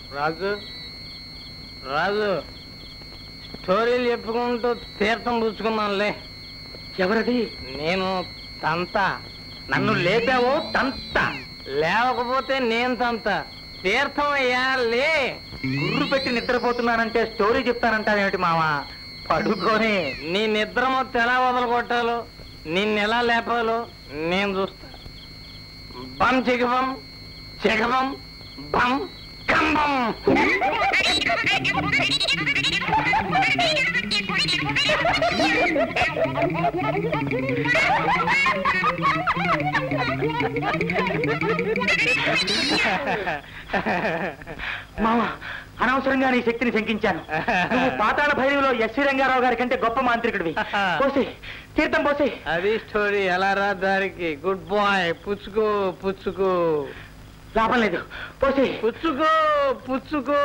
రాజు రాజు స్టోరీలు చెప్పుకుంటూ తీర్థం పుచ్చుకున్నానులే ఎవరది నేను తంత నన్ను లేపావు తంత లేవకపోతే నేను తంత తీర్థం అయ్యా లే గుర్రు పెట్టి నిద్రపోతున్నానంటే స్టోరీ చెప్తానంటావేమిటి మావా పడుకొని నీ నిద్ర మొత్తం ఎలా వదలగొట్టాలో నిన్ను ఎలా లేపాలో నేను చూస్తా బం చిగబం చిగబం బం కంబం మావా అనవసరంగా నీ శక్తిని శంకించాను నువ్వు పాతాళ భైరవిలో ఎస్వి రంగారావు గారి కంటే గొప్ప మాంత్రికుడివి పోసి తీర్థం పోసి అది స్టోరీ ఎలా రా దారికి గుడ్ బాయ్ పుచ్చుకో పుచ్చుకో లాభం లేదు పోసి పుచ్చుకో పుచ్చుకో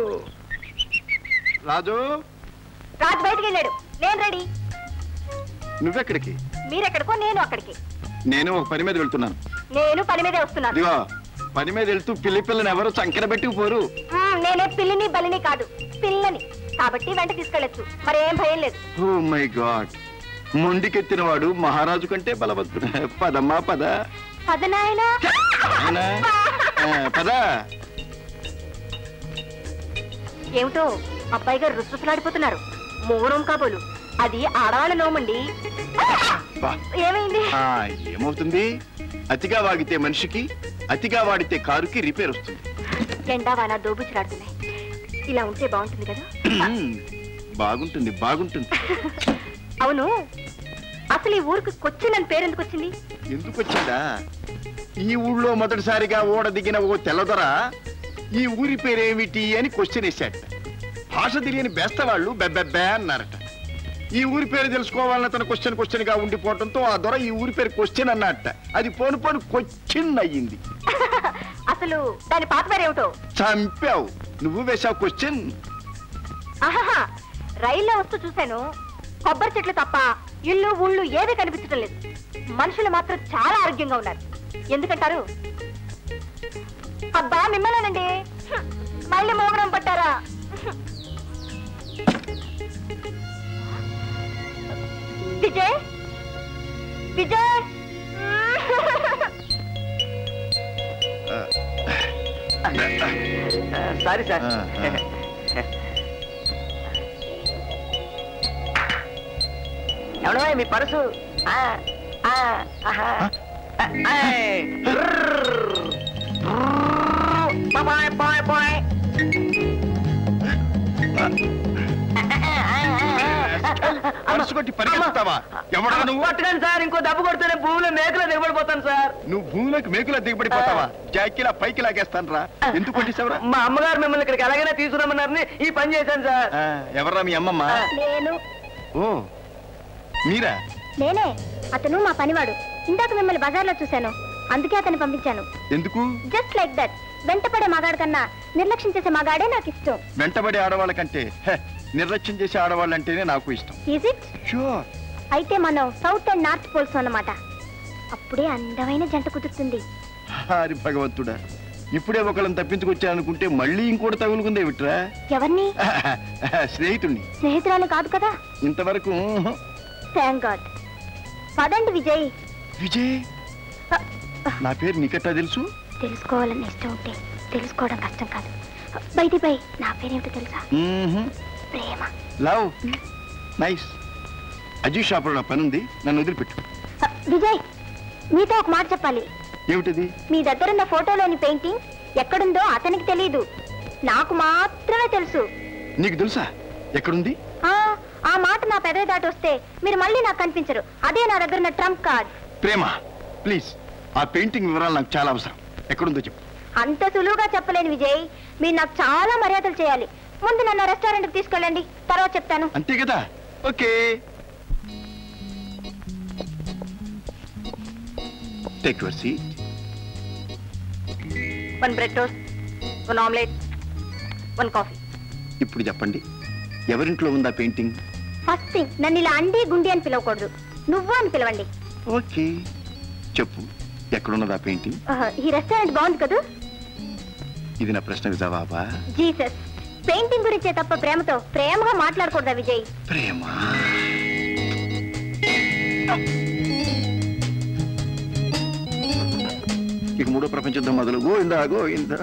రాజు రాజు బయటికి వెళ్ళాడు నేను రెడీ నువ్వెక్కడికి మీరెక్కడికో నేను అక్కడికి నేను ఒక పని మీద వెళ్తున్నాను నేను పని మీదే వస్తున్నాను ఇదిగో పని మీద వెళ్తూ పిల్లి పిల్లని ఎవరు చంకెర పెట్టి పోరు మ్మ్, నేనే పిల్లిని బలిని కాదు పిల్లని కాబట్టి వెంట తీసుకెళ్ళొచ్చు మరేం భయం లేదు ఓ మై గాడ్ మొండికెత్తిన వాడు మహారాజు కంటే బలవంతుడు పదమ్మా పద పదనాయనా అవునా? ఆ, పద ఏమిటో అబ్బాయి గారు రుసరుసలాడిపోతున్నారు మోరం కాబోలు అది ఆడవాళ్ళ నోమండి బా. ఏమైంది ఆ, ఏమవుతుంది అతిగా వాగితే మనిషికి అతిగా వాడితే కారుకి రిపేర్ వస్తుంది ఎండా వాన దోబుచులాడుతున్నాయి ఇలా ఉంటే బాగుంటుంది కదా మ్మ్. బాగుంటుంది బాగుంటుంది అవును అసలు ఈ ఊరికి కొచ్చిన్ అని పేరు ఎందుకు వచ్చింది ఎందుకు వచ్చిందా ఈ ఊళ్ళో మొదటిసారిగా ఓడ దిగిన ఓ తెల్లదొర ఈ ఊరి పేరేమిటి అని క్వశ్చన్ వేశాడట భాష తెలియని బేస్తవాళ్ళు బెబ్బెబ్బే అన్నారట ఈ ఊరి పేరు తెలుసుకోవాలన్న తన క్వశ్చన్ క్వశ్చన్ గా ఉండిపోవడంతో ఆ దొర ఈ ఊరి పేరు క్వశ్చన్ అన్నట్ట అది పోను పోను క్వశ్చన్ అయ్యింది అసలు దాని పాత పేరేమిటో చంపావు నువ్వు వేశావు క్వశ్చన్ ఆహాహా రైల్లో వస్తూ చూశాను కొబ్బరి చెట్లు తప్ప ఇల్లు ఊళ్ళు ఏమీ కనిపించడం లేదు మనుషులు మాత్రం చాలా ఆరోగ్యంగా ఉన్నారు ఎందుకంటారు అబ్బా మిమ్మల్నేనండి హ్మ్. మళ్ళీ మోగడం పట్టారా విజయ్ విజయ్ సారీ సార్ ఆ, ఆ. ఎవడో మీ పరుసు ఆ, ఆ, ఆహా. ఆ, ఆయ్. పాయ్, పాయ్, పాయ్. పరుసు కొట్టి పరిగెత్తుతావా ఎవడా నువ్వు కొట్టకండి సార్ ఇంకో దెబ్బ కొడితేనే భూమిలో మేకలో దిగబడిపోతాను సార్ నువ్వు భూమిలోకి మేకులా దిగబడిపోతావా జాకిలా పైకి లాగేస్తాను రా ఎందుకు కొట్టేశావురా మా అమ్మగారు మిమ్మల్ని ఇక్కడికి ఎలాగైనా తీసుకురమ్మన్నారని ఈ పని చేశాను సార్ ఆ, ఎవర్రా మీ అమ్మమ్మ నేను ఓ మీరా నేనే అతను మా పనివాడు ఇందాక మిమ్మల్ని బజార్లో చూశాను అందుకే అతన్ని పంపించాను ఎందుకు జస్ట్ లైక్ దట్ వెంటపడే మగాడు కన్నా నిర్లక్ష్యం చేసే మగాడే నాకు ఇష్టం వెంటబడే ఆడవాళ్ళ కంటే హె, నిర్లక్ష్యం చేసే ఆడవాళ్ళంటేనే నాకు ఇష్టం ఈజ్ ఇట్ షూర్ అయితే మనం సౌత్ అండ్ నార్త్ పోల్స్ అన్నమాట అప్పుడే అందమైన జంట కుదురుతుంది హరి భగవంతుడా ఇప్పుడే ఒకళ్ళని తప్పించుకొచ్చాననుకుంటే మళ్ళీ ఇంకోటి తగులుకుందే విట్రా ఎవరిని స్నేహితుణ్ణి స్నేహితురాలు కాదు కదా ఇంతవరకు ఊహు. థ్యాంక్ గాడ్ పదండి విజయ్ విజయ్ అ, అ, నా పేరు నీకట్టా తెలుసు తెలుసుకోవాలని ఇష్టం ఉంటే తెలుసుకోవడం కష్టం కాదు బయటి బై నా పేరేమిటో తెలుసా ఊహు. ప్రేమ లవ్ నైస్ అజీ షాపులో నా పని ఉంది నన్ను వదిలిపెట్టు అ, విజయ్ మీతో ఒక మాట చెప్పాలి ఏమిటిది మీ దగ్గరున్న ఫోటోలోని పెయింటింగ్ ఎక్కడుందో అతనికి తెలియదు నాకు మాత్రమే తెలుసు నీకు తెలుసా ఎక్కడుంది ఆ ఆ మాట నా పెదవి దాటి వస్తే మీరు మళ్ళీ నాకు కనిపించరు అదే నా దగ్గర ఉన్న ట్రంప్ కార్డ్ ప్రేమ ప్లీజ్ ఆ పెయింటింగ్ వివరాలు నాకు చాలా అవసరం ఎక్కడుందో చెప్పు అంత సులువుగా చెప్పలేను విజయ్ మీరు నాకు చాలా మర్యాదలు చేయాలి ముందు నన్ను రెస్టారెంట్కి తీసుకెళ్ళండి తర్వాత చెప్తాను అంతే కదా okay take your seat one bread toast one omelette one coffee ఇప్పుడు చెప్పండి ఎవరింట్లో ఉందా పెయింటింగ్ ఫస్ట్ థింగ్ నన్ను ఇలా అండి గుండి అని పిలవకూడదు నువ్వు అని పిలవండి ఓకే చెప్పు ఎక్కడున్నదా పెయింటింగ్ ఆహ్, ఈ రెస్టారెంట్ బాగుంది కదా ఇది నా ప్రశ్నకు జవాబా జీసస్ పెయింటింగ్ గురించే తప్ప ప్రేమతో ప్రేమగా మాట్లాడకూడదా విజయ్ ప్రేమ ఇక మూడో ప్రపంచ యుద్ధం మొదలు గోవిందా గోవిందా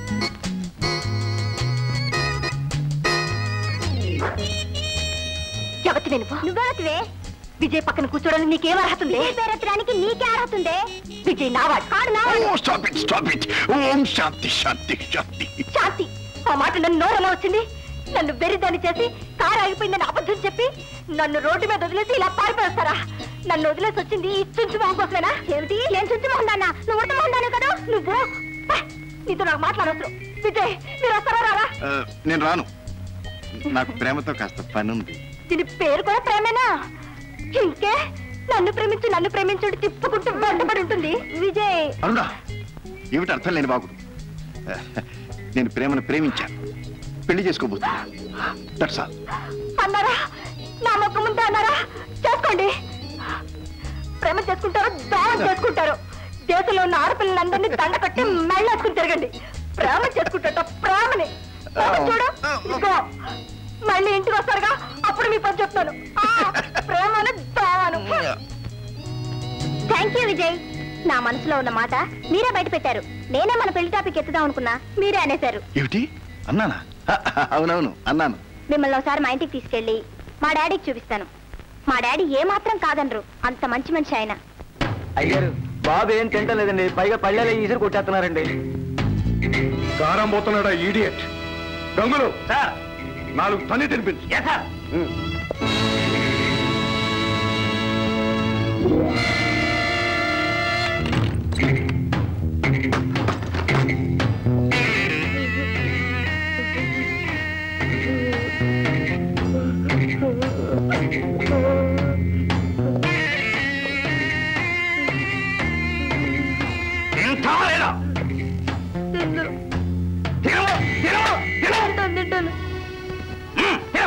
ఎవతివే నువ్వు నువ్వెవతివే విజయ్ పక్కన కూర్చోడానికి నీకేం అర్హత ఉంది పేరెత్తడానికి నీకే అర్హత ఉంది విజయ్ నావాడు కాడు నావాడు ఓ స్టాప్ ఇట్ స్టాప్ ఇట్ ఓం శాంతి శాంతి శాంతి శాంతి ఆ మాట నన్ను నోరమ వచ్చింది నన్ను బెరిదాన్ని చేసి కారు ఆగిపోయిందని అబద్ధం చెప్పి నన్ను రోడ్డు మీద వదిలేసి ఇలా పారిపోస్తారా నన్ను వదిలేసి వచ్చింది ఈ చుంచు మొహం కోసమేనా ఏమిటి నేను చుంచు మొహం దాన్నా నువ్వు ఉడత మొహం దానే కదా నువ్వు పా, నీతో నాకు మాట్లాడవచ్చు విజయ్ మీరు వస్తారా రారా ఆ, నేను రాను నాకు ప్రేమతో కాస్త పని ఉంది దీని పేరు కూడా ప్రేమేనా ఇంకే నన్ను ప్రేమించు నన్ను ప్రేమించుడు తిప్పుకుంటూ వెంటబడి ఉంటుంది విజయ్ అరుణా ఏమిటి అర్థం లేని బాగుడు నేను ప్రేమను ప్రేమించాను పెళ్లి చేసుకోబోతున్నా దట్స్ ఆల్ అన్నారా నా మొక్క ముందు అన్నారా చేసుకోండి ప్రేమ చేసుకుంటారు దానం చేసుకుంటారు దేశంలో ఉన్న ఆడపిల్లలందరినీ దండ కట్టి మెళ్ళేసుకుని తిరగండి ప్రేమ చేసుకుంటారట ప్రేమని ప్రేమ చూడు ఇదిగో మళ్ళీ ఇంటికి వస్తారుగా అప్పుడు మీ పని చెప్తాను ఆ, ప్రేమను దాను థ్యాంక్ యూ విజయ్ నా మనసులో ఉన్న మాట మీరే బయట పెట్టారు నేనే మన పెళ్లి టాపిక్ ఎత్తుదాం అనుకున్నా మీరే అనేశారు ఏమిటి అన్నానా అవునవును అన్నాను మిమ్మల్ని ఒకసారి మా ఇంటికి తీసుకెళ్ళి మా డాడీకి చూపిస్తాను మా డాడీ ఏ మాత్రం కాదనరు అంత మంచి మనిషి ఆయన అయ్యారు బాబు ఏం తింటలేదండి పైగా పళ్ళెలో ఈసురు కొట్టేస్తున్నారండి కారం పోతున్నాడా ఈడియట్ గంగులు సార్ నాలుగు తన్ని తినిపించు సార్ తింటావా లేదా? తిను, తిను, తిను. మ్మ్, తిను.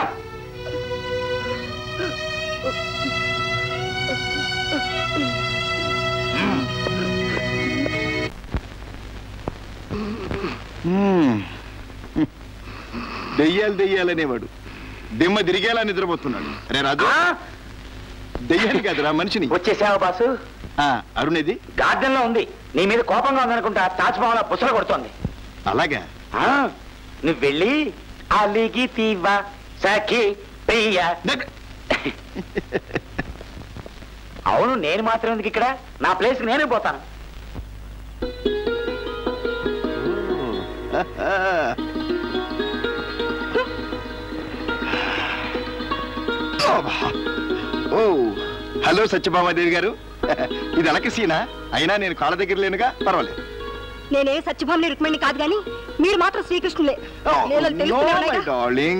మ్మ్. దెయ్యాలు దెయ్యాలనేవాడు దిమ్మ తిరిగేలా నిద్రపోతున్నాడు రే రాజు దెయ్యాన్ని కాదురా మనిషిని వచ్చేసావా బాసు ఆ, అరుణేది గార్డెన్ లో ఉంది నీ మీద కోపంగా ఉందనుకుంటా తాజ్ మహల్ పుసలు కొడుతోంది అలాగా ఆ, నువ్వు వెళ్ళి అలిగి తీవ సఖి ప్రియ నే- అవును నేను మాత్రం ఎందుకు ఇక్కడ నా ప్లేస్ నేనే పోతాను ఓ హలో సత్యభామాదేవి గారు ఇది అలక సీనా అయినా నేను కాళ్ళ దగ్గర లేనుగా పర్వాలేదు నేనే సత్యభామని రుక్మిణి కాదు కానీ మీరు మాత్రం శ్రీకృష్ణులే Oh, లీలలు no, తెలుస్తూనే my ఉన్నాయిగా. darling.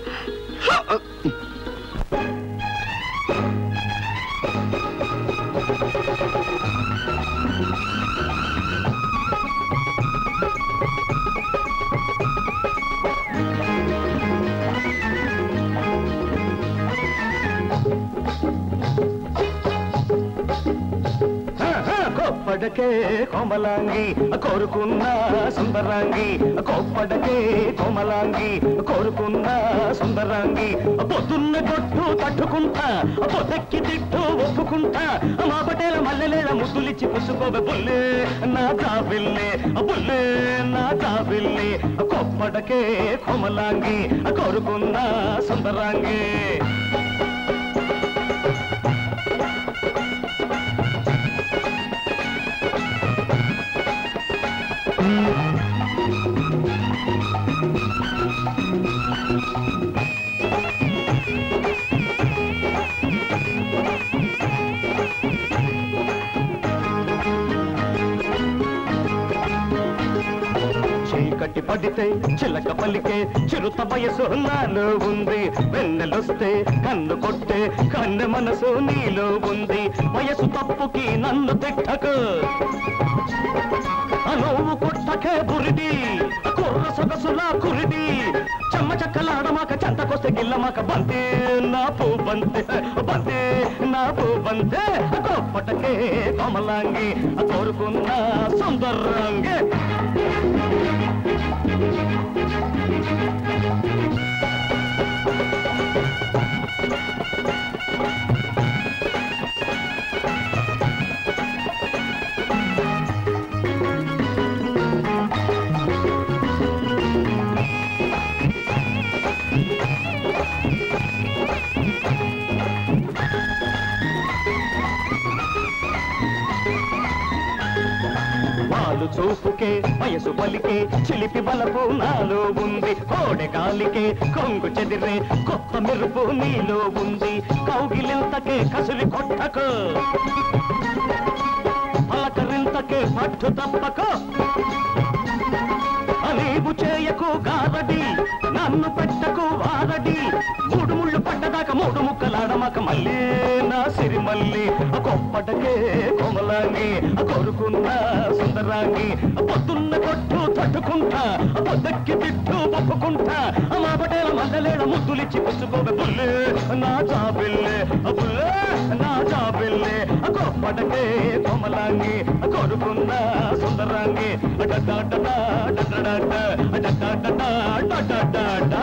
కోప్పడకే కోమలాంగి కోరుకున్న సుందరాంగి కోప్పడకే కోమలాంగి కోరుకున్న సుందరాంగి పొద్దున్న కొట్టు తట్టుకుంటా పొద్దెక్కి తిట్టు ఒప్పుకుంటా మా పటేల మల్లెలేల ముద్దులిచ్చి పుసుకోవే బుల్లే నా జాబిల్లే బుల్లే నా జాబిల్లే కోప్పడకే కోమలాంగి కోరుకున్న సుందరాంగి చీకటి పడితే చిలక పలికే చిరుత వయసు నాలో ఉంది వెన్నెలొస్తే కన్ను కొట్టే కన్నె మనసు నీలో ఉంది వయసు తప్పుకి నన్ను తిట్టకు నువ్వు కొట్టకే బురిడి కుర్ర సొగసుల కురిడి చెమ్మ చెక్కలాడమాక చెంతకొస్తే గిల్లమాక బంతే నా పూ బంతే బంతే నా పూ బంతే గొప్పటకే కమలాంగి కోరుకున్న సుందరంగే చాలు చూపుకే వయసు పలికే చిలిపి బలపు నాలో ఉంది కోడె గాలికే కొంగు చెదిరే కొత్త మెరుపు నీలో ఉంది కౌగిలింతకే కసులి కొట్టకు పలకరింతకే పట్టు తప్పకు నీవు చేయకు గారడి నన్ను పెట్టకు వారడి మూడు ముళ్ళు పడ్డదాకా మూడు ముక్కలాడమాక మళ్ళీ నా సిరి మళ్ళీ కొప్పటకే కొమలాంగి కొరుకున్న సుందరాంగి పొద్దున్న కొట్టు తట్టుకుంటా పొద్దక్కి తిట్టు పప్పుకుంటా మా పటేల మందలేడ ముద్దులిచ్చి పుచ్చుకోవే బుల్లే నా జాబిల్లే బుల్లే నా జాబిల్లే కొప్పటకే కొమలాంగి కొరుకున్న సుందరాంగి డడ్డా డడ్డా డడ్డా డడ్డా డడ్డా డడ్డా డడ్డా